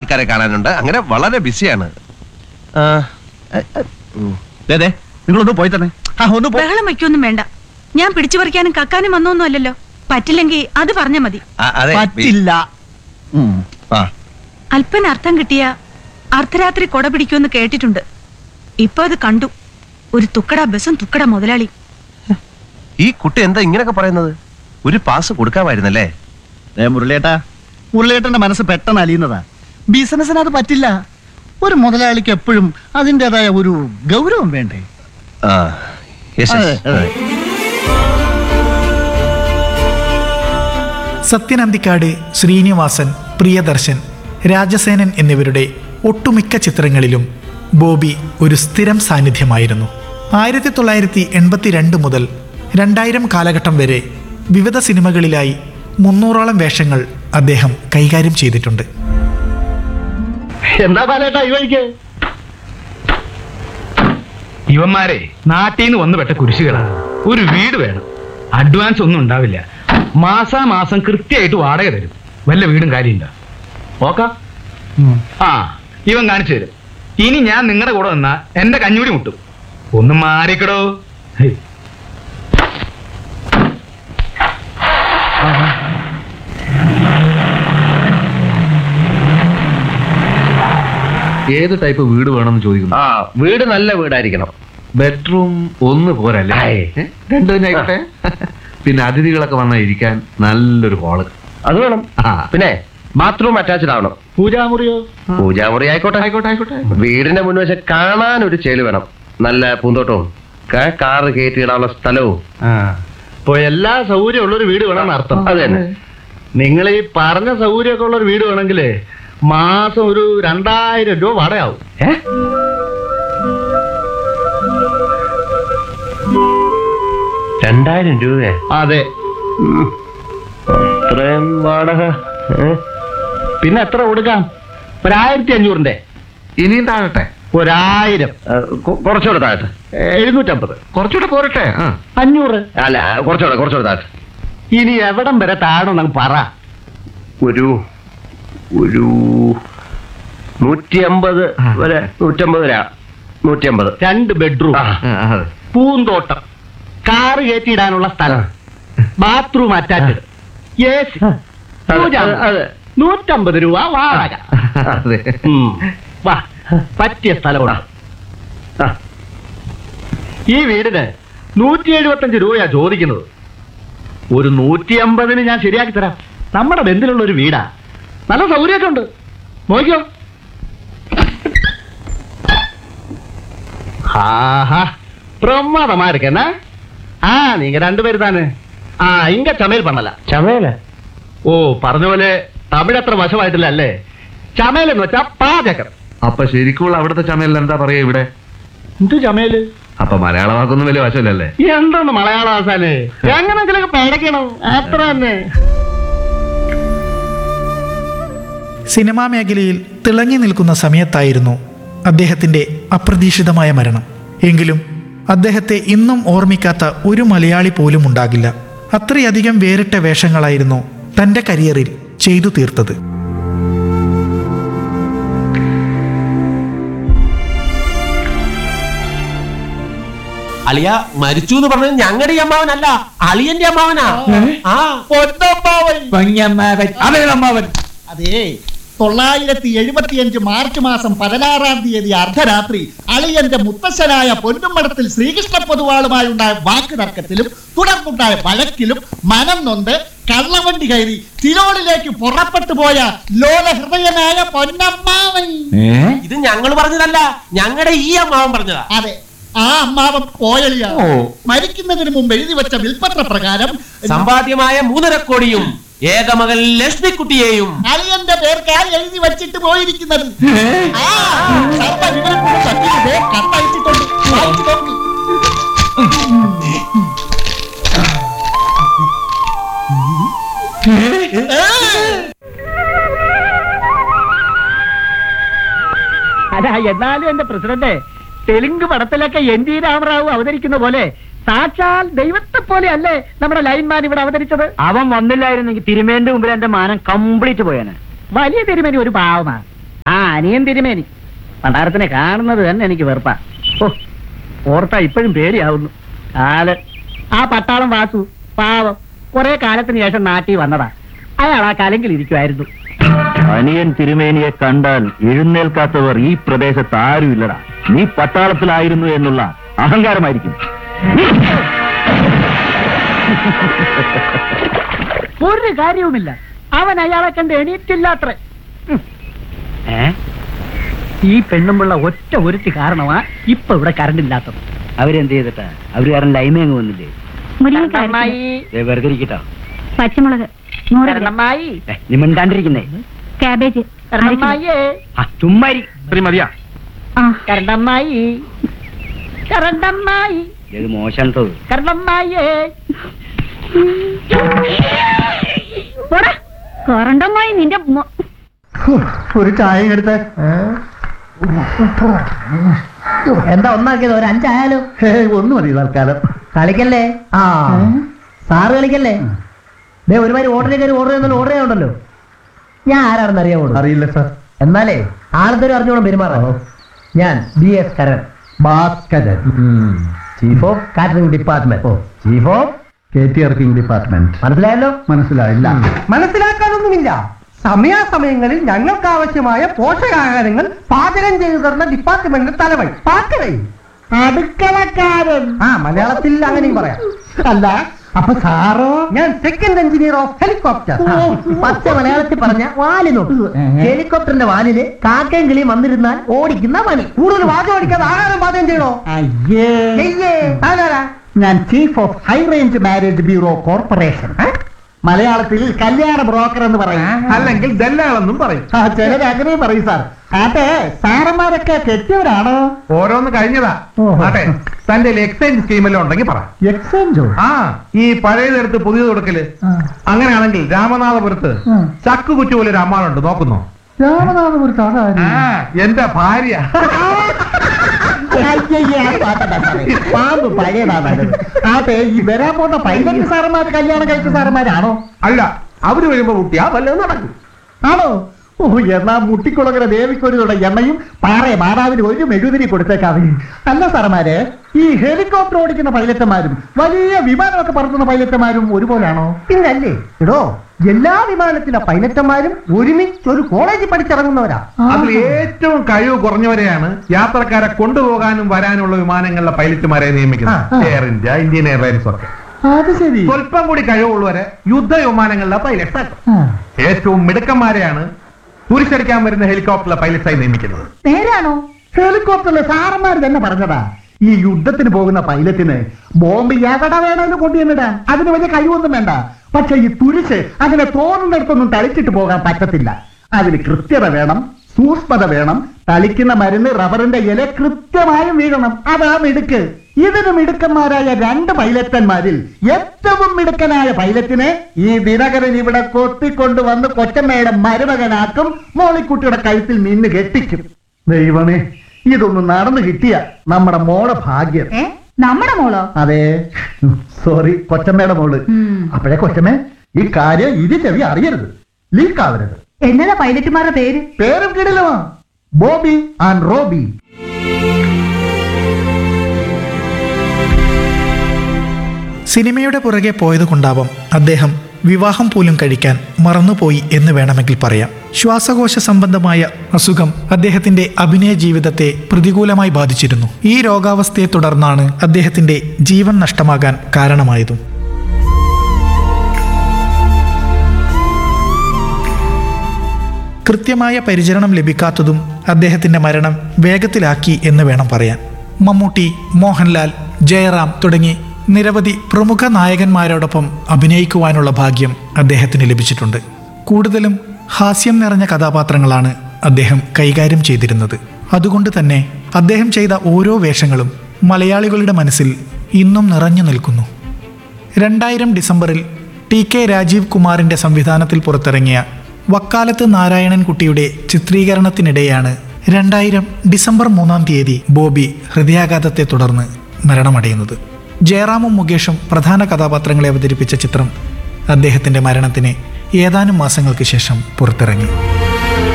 ആൾക്കാരെ കാണാനുണ്ട് അങ്ങനെ വളരെ ബിസിയാണ് ആ, എ, എ, ഉം. ദേ, ദേ, നിങ്ങളൊന്ന് പോയി തന്നെ ആ ഒന്ന് പോ ബഹളം വയ്ക്കൊന്നും വേണ്ട ഞാൻ പിടിച്ചു പറിക്കാനും കക്കാനും വന്നൊന്നും അല്ലല്ലോ പറ്റില്ലെങ്കിൽ അത് പറഞ്ഞാ മതി ആ, അതെ ബി- പറ്റില്ല ഉം. ആ അല്പന അർത്ഥം കിട്ടിയ അർദ്ധരാത്രി കൊട പിടിക്കുമെന്ന് കേട്ടിട്ടുണ്ട് ഇപ്പൊ അത് കണ്ടു ഒരു തുക്കട ബസ്സും തുക്കട മുതലാളി ഈ കുട്ടി എന്താ ഇങ്ങനെയൊക്കെ പറയുന്നത് ഒരു പാസ് കൊടുക്കാമായിരുന്നല്ലേ ദേ, മുരളിയേട്ടാ മുരളിയേട്ടന്റെ മനസ്സ് പെട്ടെന്ന് അലിയുന്നതാ ബിസിനസ്സിന് അത് പറ്റില്ല ഒരു മുതലാളിക്ക് എപ്പോഴും അതിൻ്റെതായ ഒരു ഗൗരവം വേണ്ടേ ആ യെസ്, അതെ, യെസ്. അതെ. സത്യനന്തിക്കാട് ശ്രീനിവാസൻ പ്രിയദർശൻ രാജസേനൻ എന്നിവരുടെ ഒട്ടുമിക്ക ചിത്രങ്ങളിലും ബോബി ഒരു സ്ഥിരം സാന്നിധ്യമായിരുന്നു ആയിരത്തി തൊള്ളായിരത്തി എൺപത്തിരണ്ട് മുതൽ രണ്ടായിരം കാലഘട്ടം വരെ വിവിധ സിനിമകളിലായി മുന്നൂറോളം വേഷങ്ങൾ അദ്ദേഹം കൈകാര്യം ചെയ്തിട്ടുണ്ട് എന്താ പാലേട്ടാ ഈ വഴിക്ക് ഇവന്മാരെ നാട്ടിൽ നിന്ന് വന്ന് പെട്ട കുരിശുകളാണ് ഒരു വീട് വേണം അഡ്വാൻസ് ഒന്നും ഉണ്ടാവില്ല മാസാമാസം കൃത്യമായിട്ട് വാടക തരും വല്ല വീടും കാര്യമില്ല നോക്കാം ആ ഇവൻ കാണിച്ചു തരും ഇനി ഞാൻ നിങ്ങളുടെ കൂടെ വന്നാ എന്റെ കഞ്ഞൂടി മുട്ടും ഒന്ന് മാറിക്കടോ ഹേയ്. ഏത് ടൈപ്പ് വീട് വേണമെന്ന് ചോദിക്കുന്നു ആ വീട് നല്ല വീടായിരിക്കണം ബെഡ്റൂം ഒന്ന് പോരല്ലേ ആയ്. ഏ? രണ്ട് തന്നെ ആയിക്കോട്ടെ പിന്നെ അതിഥികളൊക്കെ വന്നാൽ ഇരിക്കാൻ നല്ലൊരു ഹോള് അത് വേണം ആ. പിന്നെ ബാത്റൂം അറ്റാച്ച്ഡ് ആവണം പൂജാമുറിയോ പൂജാമുറി ആയിക്കോട്ടെ ആയിക്കോട്ടെ ആയിക്കോട്ടെ വീടിന്റെ മുൻവശം കാണാൻ ഒരു ചേല് വേണം നല്ല പൂന്തോട്ടവും ക- കാറ് കയറ്റിയിടാനുള്ള സ്ഥലവും ഇപ്പൊ എല്ലാ സൗകര്യം ഉള്ളൊരു വീട് വേണമെന്ന് അർത്ഥം അത് തന്നെ നിങ്ങൾ ഈ പറഞ്ഞ സൗകര്യമൊക്കെ ഉള്ള ഒരു വീട് വേണമെങ്കിലേ മാസം ഒരു രണ്ടായിരം രൂപ വാടകയാവും രണ്ടായിരം രൂപയെ അതെ അത്രയും വാടക ഏ? പിന്നെ എത്ര കൊടുക്കാം ഒരായിരത്തി അഞ്ഞൂറിന്റെ ഇനിയും താഴട്ടെ ഒരായിരം ആ, കൊ- കുറച്ചുകൂടെ താഴട്ടെ എഴുന്നൂറ്റമ്പത് കുറച്ചുകൂടെ പോരട്ടെ ആ അഞ്ഞൂറ് അല്ല കുറച്ചുകൂടെ കുറച്ചുകൂടെ താഴട്ടെ ഇനി എവിടം വരെ താഴണം പറ ഒരു ഒരു നൂറ്റി അമ്പത് വരെ നൂറ്റമ്പത് വരെ നൂറ്റി അമ്പത് രണ്ട് ബെഡ്റൂം ആ. ആ, അതെ പൂന്തോട്ടം കാറ് കയറ്റിയിടാനുള്ള സ്ഥലം ബാത്റൂം അറ്റാച്ച്ഡ് എ സി അതെ, അതെ. നൂറ്റമ്പത് രൂപ വാടക അതെ ഉം. വാ പറ്റിയ സ്ഥലമാണ് ആ. ഈ വീടിന് നൂറ്റി എഴുപത്തഞ്ച് രൂപയാ ചോദിക്കുന്നത് ഒരു നൂറ്റി അമ്പതിന് ഞാൻ ശരിയാക്കി തരാം നമ്മുടെ ബന്ധത്തിലുള്ള ഒരു വീടാ നല്ല സൗകര്യമൊക്കെ ഉണ്ട് നോക്കിയോ ആഹാ பிரமாதமா இருக்கு என்ன ஆ நீங்க ரெண்டு பேர் தானே ആ ഇങ്ക ചമയൽ പണല ചമയല ഓ പറഞ്ഞ പോലെ തമിഴ് അത്ര വശമായിട്ടില്ല അല്ലേ ചമയൽ എന്ന് വെച്ചാ പാചകം അപ്പൊ ശരിക്കുള്ള അവിടുത്തെ ചമയലിൽ എന്താ പറയാ ഇവിടെ എന്ത് ചമയല് അപ്പൊ മലയാള വാക്കൊന്നും വലിയ വശമില്ലല്ലേ എന്താണ് മലയാള ആസാനെ എങ്ങനെങ്കിലൊക്കെ പഠിക്കണം അത്ര തന്നെ സിനിമാ മേഖലയിൽ തിളങ്ങി നിൽക്കുന്ന സമയത്തായിരുന്നു അദ്ദേഹത്തിൻ്റെ അപ്രതീക്ഷിതമായ മരണം എങ്കിലും അദ്ദേഹത്തെ ഇന്നും ഓർമ്മിക്കാത്ത ഒരു മലയാളി പോലും ഉണ്ടാകില്ല അത്രയധികം വേറിട്ട വേഷങ്ങളായിരുന്നു തൻ്റെ കരിയറിൽ ചെയ്തു തീർത്തത് അളിയ മരിച്ചു എന്ന് പറഞ്ഞത് ഞങ്ങളുടെ ഈ അമ്മാവനല്ല അളിയന്റെ അമ്മാവനാ ആ അതെ തൊള്ളായിരത്തി എഴുപത്തിയഞ്ച് മാർച്ച് മാസം പതിനാറാം തീയതി അർദ്ധരാത്രി അളിയന്റെ മുത്തശ്ശനായ പൊന്നുമടത്തിൽ ശ്രീകൃഷ്ണ പൊതുവാളുമായുണ്ടായ വാക്ക് തർക്കത്തിലും തുടർന്നുണ്ടായ വഴക്കിലും മനം നൊന്ത് കള്ളവണ്ടി കയറി തിരോളിലേക്ക് പുറപ്പെട്ടു പോയ ലോലഹൃദയനായ പൊന്നമ്മാവൻ ഇത് ഞങ്ങൾ പറഞ്ഞതല്ല ഞങ്ങളുടെ ഈ അമ്മാവൻ പറഞ്ഞതാ അതെ ആ അമ്മാവൻ പോയളിയ മരിക്കുന്നതിന് മുമ്പ് എഴുതി വെച്ച വിൽപ്പത്ര പ്രകാരം സമ്പാദ്യമായ മൂന്നര കോടിയും ഏകമകൻ ലക്ഷ്മിക്കുട്ടിയെയും അളിയന്റെ പേർക്കാണ് എഴുതി വെച്ചിട്ട് പോയിരിക്കുന്നത് ആ, സർവ്വ വിവരങ്ങളും സത്യത്തിലെ കത്തയച്ചിട്ടുണ്ട് വായിച്ചു നോക്ക്. അല്ല എന്നാലും എന്റെ പ്രസിഡന്റ് തെലുങ്ക് പടത്തിലൊക്കെ എൻ ടി രാമറാവു അവതരിക്കുന്ന പോലെ സാക്ഷാൽ ദൈവത്തെ പോലെ അല്ലേ നമ്മുടെ ലൈൻമാൻ ഇവിടെ അവതരിച്ചത് അവൻ വന്നില്ലായിരുന്നെങ്കിൽ തിരുമേന്റെ മുമ്പിൽ എന്റെ മാനം കംപ്ലീറ്റ് പോയാണ് വലിയ തിരുമേനി ഒരു പാവമാണ് അനിയൻ തിരുമേനി പണ്ടാരത്തിനെ കാണുന്നത് തന്നെ എനിക്ക് വെറുപ്പാ ഓ ഓർത്താ ഇപ്പോഴും പേടിയാവുന്നു കാല് ആ പട്ടാളം വാസു പാവം കുറെ കാലത്തിന് ശേഷം നാട്ടിൽ വന്നതാ അയാൾ ആ കലങ്കിൽ ഇരിക്കുമായിരുന്നു അനിയൻ തിരുമേനിയെ കണ്ടാൽ എഴുന്നേൽക്കാത്തവർ ഈ പ്രദേശത്ത് ആരുമില്ലടാ നീ പട്ടാളത്തിലായിരുന്നു എന്നുള്ള അഹങ്കാരമായിരിക്കും ഒരു കാര്യവുമില്ല അവൻ അയാളെ കണ്ട് എണീറ്റില്ലാത്ര ഏ ഈ പെണ്ണുമ്പുള്ള ഒറ്റ ഒരുത്തി കാരണമാ ഇപ്പൊ ഇവിടെ കറണ്ട് ഇല്ലാത്തത് അവരെന്ത് ചെയ്തിട്ടാ അവര് കാരണം ലൈമേങ്ങ് വന്നില്ലേ കരണമ്മായി, വെറുതെ ഇരിക്കട്ടോ പച്ചമുളക് നൂറ് ഗ്രാം. കരണമ്മായി, നീ മിണ്ടാണ്ടിരിക്കുന്നേ കാബേജ് അര കിലോ. കരണമ്മായിയേ, ചുമ്മാരി മതിയാ ആ കരണ്ടമ്മായി കരണ്ടമ്മായി ഇത് മോശം തോന്നും കരണ്ടമ്മായിയേ പോടാ കൊറണ്ടമായി നിന്റെ മൊ- ഒരു ചായ എടുത്ത് എന്താ ഒന്നാക്കിയത് ഒരു അഞ്ചായാലോ ഒന്ന് മതി തൽക്കാലം കളിക്കല്ലേ ആ സാറ് കളിക്കല്ലേ ദേ ഒരുമാതിരി ഓർഡർ കയറി ഓർഡർ ചെയ്യുന്ന ഓർഡർ ചെയ്യാനുണ്ടല്ലോ ഞാൻ ആരാണെന്ന് അറിയാമോ അറിയില്ല സാർ എന്നാലേ ആളത്തൊരു അറിഞ്ഞോണം പെരുമാറാം ഞാൻ B S Karan Bhaskaran chief of catering department chief of catering department മനസ്സിലായല്ലോ മനസ്സിലായില്ല മനസ്സിലാക്കാനൊന്നുമില്ല സമയാസമയങ്ങളിൽ ഞങ്ങൾക്ക് ആവശ്യമായ പോഷകാഹാരങ്ങൾ പാചകം ചെയ്തു തരുന്ന ഡിപ്പാർട്ട്മെന്റ് തലവഴി പാക്കറേ അടുക്കളക്കാരൻ ആ മലയാളത്തിൽ അങ്ങനെയും പറയാം അല്ല അപ്പൊ സാറോ ഞാൻ സെക്കൻഡ് എഞ്ചിനീയർ ഓഫ് ഹെലികോപ്റ്റർ പച്ച മലയാളത്തിൽ പറഞ്ഞ വാല് നോക്കൂ ഹെലികോപ്റ്ററിന്റെ വാലില് കാക്കയും കിളിയും വന്നിരുന്നാൽ ഓടിക്കുന്ന പണി കൂടുതൽ വാചകം ഓടിക്കാതെ ആഹാരം പാചകം ചെയ്യണോ അയ്യേ ആരാരാ ഞാൻ chief of high range marriage bureau corporation മലയാളത്തിൽ കല്യാണ ബ്രോക്കർ എന്ന് പറയും അല്ലെങ്കിൽ ദല്ലാളെന്നും പറയും ആ ചിലര് അങ്ങനെ പറയും സാർ അതെ സാറന്മാരൊക്കെ കെട്ടിയവരാണോ ഓരോന്ന് കഴിഞ്ഞതാ ഓഹോ. ആട്ടെ തന്റെ എക്സ്ചേഞ്ച് സ്കീമെല്ലാം ഉണ്ടെങ്കിൽ പറ എക്സ്ചേഞ്ചോ ആ ഈ പഴയതെടുത്ത് പുതിയത് കൊടുക്കല് അങ്ങനെയാണെങ്കിൽ രാമനാഥപുരത്ത് ചക്കു കുറ്റി പോലെ ഒരു അമ്മാളുണ്ട് നോക്കുന്നോ രാമനാഥപുരത്ത് ആ എന്റെ ഭാര്യ പാമ്പ് പഴയതാ നല്ലത് അതെ ഈ വരാൻ പോകുന്ന പൈലറ്റ് സാറന്മാര് കല്യാണം കഴിച്ച സാറന്മാരാണോ അല്ല അവര് വരുമ്പോ കുട്ടിയാ വല്ലതും നടക്കും ആണോ ഓ എന്നാ മുട്ടിക്കുളങ്ങര ദേവിക്കൊരുതുള്ള എണ്ണയും പാറയെ മാതാവിന് ഒരു മെഴുതിരി കൊടുത്തേക്കാവേ അല്ല സാറന്മാരെ ഈ ഹെലികോപ്റ്റർ ഓടിക്കുന്ന പൈലറ്റുമാരും വലിയ വിമാനമൊക്കെ പറത്തുന്ന പൈലറ്റുമാരും ഒരുപോലാണോ പിന്നല്ലേ എടോ എല്ലാ വിമാനത്തിലെ പൈലറ്റുമാരും ഒരുമിച്ച് ഒരു കോളേജിൽ പഠിച്ചിറങ്ങുന്നവരാ അതിൽ ഏറ്റവും കഴിവ് കുറഞ്ഞവരെയാണ് യാത്രക്കാരെ കൊണ്ടുപോകാനും വരാനുള്ള വിമാനങ്ങളിലെ പൈലറ്റുമാരെ നിയമിക്കുന്നത് ആ. എയർ ഇന്ത്യ ഇന്ത്യൻ എയർലൈൻസ് ഒക്കെ അത് ശരി സ്വല്പം കൂടി കഴിവുള്ളവരെ യുദ്ധ വിമാനങ്ങളിലെ പൈലറ്റ് ഏറ്റവും മിടുക്കന്മാരെയാണ് തുരിശടിക്കാൻ വരുന്ന ഹെലികോപ്റ്ററിലെ പൈലറ്റ്സായി നിയമിക്കുന്നത് നേരാണോ ഹെലികോപ്റ്ററിലെ സാറന്മാർ തന്നെ പറഞ്ഞതാ ഈ യുദ്ധത്തിന് പോകുന്ന പൈലറ്റിന് ബോംബ് എവിടെ വേണമെങ്കിലും കൊണ്ടുവന്നിടാൻ അതിന് വലിയ കഴിവൊന്നും വേണ്ട പക്ഷെ ഈ തുരിശ് അതിനെ തോന്നുന്നിടത്തൊന്നും തളിച്ചിട്ട് പോകാൻ പറ്റത്തില്ല അതിന് കൃത്യത വേണം സൂക്ഷ്മത വേണം തളിക്കുന്ന മരുന്ന് റബ്ബറിന്റെ ഇല കൃത്യമായും വീഴണം അതാ മിടുക്ക് ഇതിന് മിടുക്കന്മാരായ രണ്ട് പൈലറ്റന്മാരിൽ ഏറ്റവും മിടുക്കനായ പൈലറ്റിനെ ഈ ദിനകരൻ ഇവിടെ കൊത്തിക്കൊണ്ടുവന്ന് കൊച്ചമ്മയുടെ മരുമകനാക്കും മോളിക്കുട്ടിയുടെ കഴുത്തിൽ നിന്ന് കെട്ടിക്കും ദൈവമേ ഇതൊന്നും നടന്നു കിട്ടിയ നമ്മുടെ മോളെ ഭാഗ്യം ഏ നമ്മുടെ മോളോ അതെ സോറി കൊച്ചമ്മയുടെ മോള് അപ്പോഴേ കൊച്ചമ്മേ ഈ കാര്യം ഇത് ചെവി അറിയരുത് ലീക്ക് ആവരുത് എന്നതാ പൈലറ്റുമാരുടെ പേര് പേരും കിടിലമാ ബോബി ആൻഡ് റോബി സിനിമയുടെ പുറകെ പോയതുകൊണ്ടാവാം അദ്ദേഹം വിവാഹം പോലും കഴിക്കാൻ മറന്നുപോയി എന്ന് വേണമെങ്കിൽ പറയാം ശ്വാസകോശ സംബന്ധമായ അസുഖം അദ്ദേഹത്തിന്റെ അഭിനയ ജീവിതത്തെ പ്രതികൂലമായി ബാധിച്ചിരുന്നു ഈ രോഗാവസ്ഥയെ തുടർന്നാണ് അദ്ദേഹത്തിന്റെ ജീവൻ നഷ്ടമാകാൻ കാരണമായതും കൃത്യമായ പരിചരണം ലഭിക്കാത്തതും അദ്ദേഹത്തിന്റെ മരണം വേഗത്തിലാക്കി എന്ന് വേണം പറയാൻ മമ്മൂട്ടി മോഹൻലാൽ ജയറാം തുടങ്ങി നിരവധി പ്രമുഖ നായകന്മാരോടൊപ്പം അഭിനയിക്കുവാനുള്ള ഭാഗ്യം അദ്ദേഹത്തിന് ലഭിച്ചിട്ടുണ്ട് കൂടുതലും ഹാസ്യം നിറഞ്ഞ കഥാപാത്രങ്ങളാണ് അദ്ദേഹം കൈകാര്യം ചെയ്തിരുന്നത് അതുകൊണ്ട് തന്നെ അദ്ദേഹം ചെയ്ത ഓരോ വേഷങ്ങളും മലയാളികളുടെ മനസ്സിൽ ഇന്നും നിറഞ്ഞു നിൽക്കുന്നു രണ്ടായിരം ഡിസംബറിൽ ടി കെ രാജീവ് കുമാറിന്റെ സംവിധാനത്തിൽ പുറത്തിറങ്ങിയ വക്കാലത്ത് നാരായണൻ കുട്ടിയുടെ ചിത്രീകരണത്തിനിടെയാണ് രണ്ടായിരം ഡിസംബർ മൂന്നാം തീയതി ബോബി ഹൃദയാഘാതത്തെ തുടർന്ന് മരണമടയുന്നത് ജയറാമും മുകേഷും പ്രധാന കഥാപാത്രങ്ങളെ അവതരിപ്പിച്ച ചിത്രം അദ്ദേഹത്തിന്റെ മരണത്തിന് ഏതാനും മാസങ്ങൾക്ക് ശേഷം പുറത്തിറങ്ങി